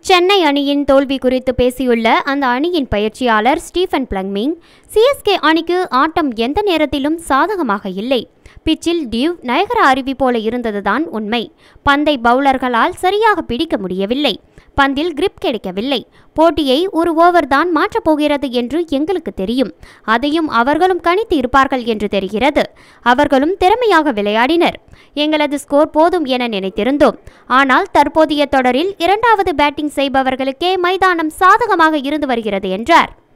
சென்னை அணியின் தோல்வி குறித்து பேசியுள்ள அந்த அணியின் பயிற்சியாளர் ஸ்டீஃபன் பிளங்மிங் சிஎஸ்கே அணிக்கு ஆட்டம் எந்த நேரத்திலும் சாதகமாக இல்லை பிச்சில் டியூவ் நயகர அருவி போல இருந்ததுதான் உண்மை பந்தை பவுலர்களால் சரியாக பிடிக்க முடியவில்லை பந்தில் கிரிப் கிடைக்கவில்லை போட்டியை ஒரு ஓவர் தான் மாற்றப் போகிறது என்று எங்களுக்கு தெரியும் அதையும் அவர்களும் கணித்து இருப்பார்கள் என்று தெரிகிறது அவர்களும் திறமையாக விளையாடினர் எங்களது ஸ்கோர் போதும் என நினைத்திருந்தோம் ஆனால் தற்போதைய தொடரில் இரண்டாவது பேட்டிங் செய்பவர்களுக்கே மைதானம் சாதகமாக இருந்து வருகிறது என்றார்